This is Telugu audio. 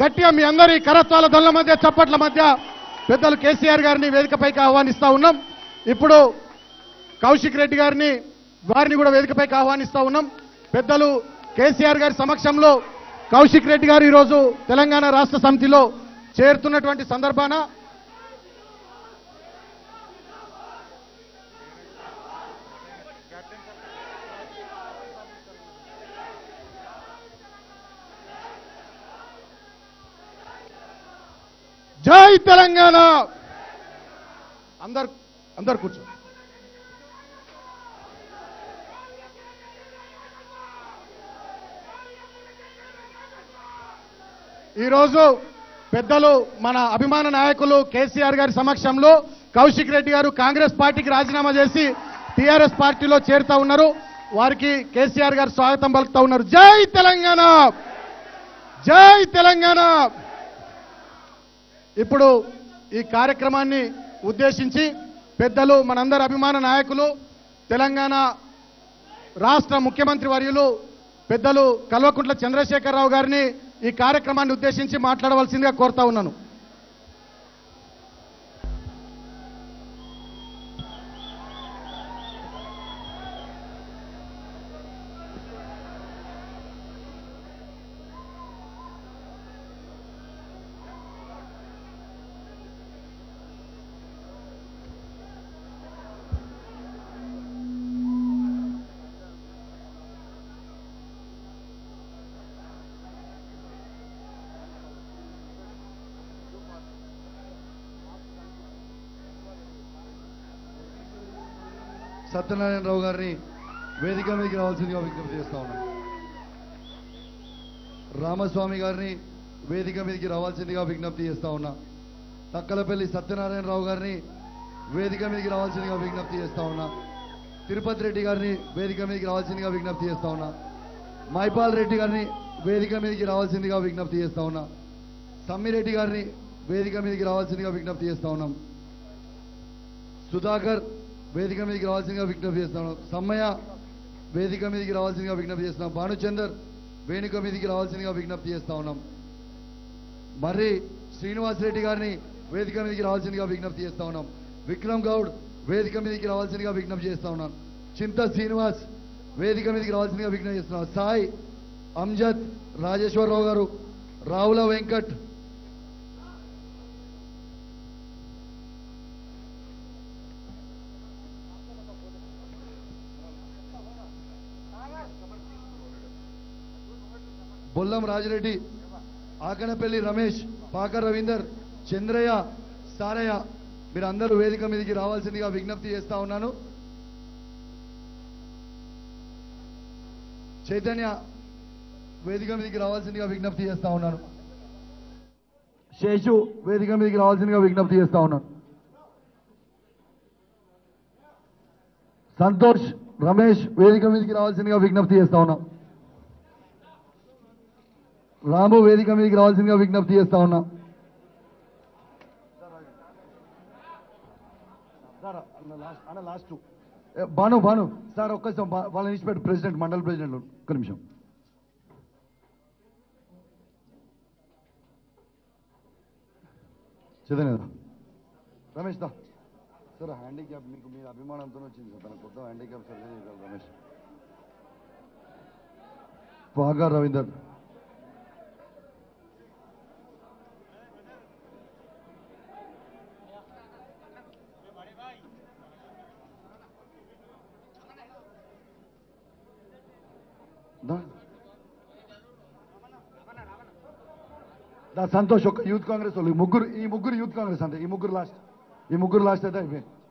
గట్టిగా మీ అందరి కరత్వాల దొల్ల మధ్య చప్పట్ల మధ్య పెద్దలు కేసీఆర్ గారిని వేదికపైకి ఆహ్వానిస్తా ఉన్నాం ఇప్పుడు కౌశిక్ రెడ్డి గారిని వారిని కూడా వేదికపైకి ఆహ్వానిస్తా ఉన్నాం పెద్దలు కేసీఆర్ గారి సమక్షంలో కౌశిక్ రెడ్డి గారు ఈరోజు తెలంగాణ రాష్ట్ర సమితిలో చేరుతున్నటువంటి సందర్భాన జై తెలంగాణ అందరు అందరు కూర్చో ఈరోజు పెద్దలు మన అభిమాన నాయకులు కేసీఆర్ గారి సమక్షంలో కౌశిక్ రెడ్డి గారు కాంగ్రెస్ పార్టీకి రాజీనామా చేసి టీఆర్ఎస్ పార్టీలో చేరుతా ఉన్నారు వారికి కేసీఆర్ గారు స్వాగతం పలుకుతా ఉన్నారు జై తెలంగాణ జై తెలంగాణ ఇప్పుడు ఈ కార్యక్రమాన్ని ఉద్దేశించి పెద్దలు మనందరి అభిమాన నాయకులు తెలంగాణ రాష్ట్ర ముఖ్యమంత్రి వర్యులు పెద్దలు కల్వకుంట్ల చంద్రశేఖరరావు గారిని ఈ కార్యక్రమాన్ని ఉద్దేశించి మాట్లాడవలసిందిగా కోరుతా ఉన్నాను సత్యనారాయణరావు గారిని వేదిక మీదకి రావాల్సిందిగా విజ్ఞప్తి చేస్తా ఉన్నాం రామస్వామి గారిని వేదిక మీదకి రావాల్సిందిగా విజ్ఞప్తి చేస్తా ఉన్నా తక్కలపల్లి సత్యనారాయణరావు గారిని వేదిక మీదకి రావాల్సిందిగా విజ్ఞప్తి చేస్తా ఉన్నా తిరుపతి రెడ్డి గారిని వేదిక మీదకి రావాల్సిందిగా విజ్ఞప్తి చేస్తా ఉన్నా మైపాల్ రెడ్డి గారిని వేదిక మీదకి రావాల్సిందిగా విజ్ఞప్తి చేస్తా ఉన్నా సమ్మిరెడ్డి గారిని వేదిక మీదకి రావాల్సిందిగా విజ్ఞప్తి చేస్తా ఉన్నాం సుధాకర్ వేదిక మీదకి రావాల్సిందిగా విజ్ఞప్తి చేస్తున్నాం సమ్మయ్య వేదిక మీదకి రావాల్సిందిగా విజ్ఞప్తి చేస్తున్నాం భానుచందర్ వేణుక మీదకి రావాల్సిందిగా విజ్ఞప్తి చేస్తా ఉన్నాం మర్రి శ్రీనివాసరెడ్డి గారిని వేదిక మీదకి రావాల్సిందిగా విజ్ఞప్తి చేస్తా ఉన్నాం విక్రమ్ గౌడ్ వేదిక మీదకి రావాల్సిందిగా విజ్ఞప్తి చేస్తా ఉన్నాం చింత శ్రీనివాస్ వేదిక మీదకి రావాల్సిందిగా విజ్ఞప్తి చేస్తున్నాం సాయి అంజద్ రాజేశ్వరరావు గారు రావుల వెంకట్ బొల్లం రాజిరెడ్డి ఆకనపల్లి రమేష్ పాకర్ రవీందర్ చంద్రయ్య సారయ్య మీరు అందరూ వేదిక మీదకి రావాల్సిందిగా విజ్ఞప్తి చేస్తా ఉన్నాను చైతన్య వేదిక మీదకి రావాల్సిందిగా విజ్ఞప్తి చేస్తా ఉన్నాను శేషు వేదిక మీదకి రావాల్సిందిగా విజ్ఞప్తి చేస్తా ఉన్నాను సంతోష్ రమేష్ వేదిక మీదకి రావాల్సిందిగా విజ్ఞప్తి చేస్తా ఉన్నాం రాము వేదిక మీదకి రావాల్సిందిగా విజ్ఞప్తి చేస్తా ఉన్నా ఏ, భాను భాను సార్ ఒక్కసారి బా- వాళ్ళని ఇచ్చిపెట్టు ప్రెసిడెంట్ మండల ప్రెసిడెంట్ ఒక్క నిమిషం చదివిన రమేష్ దా సార్ హ్యాండిక్యాప్ మీకు మీ అభిమానంతో వచ్చింది సార్ తన కొత్త హ్యాండిక్యాప్ సర్జరీ చేయాలి రమేష్ బాగా రవీందర్ దా దా సంతోష్ ఒక యూత్ కాంగ్రెస్ వాళ్ళు ఈ ముగ్గురు ఈ ముగ్గురు యూత్ కాంగ్రెస్ అంటే ఈ ముగ్గురు లాస్ట్ ఈ ముగ్గురు లాస్ట్ అయితే అయిపోయింది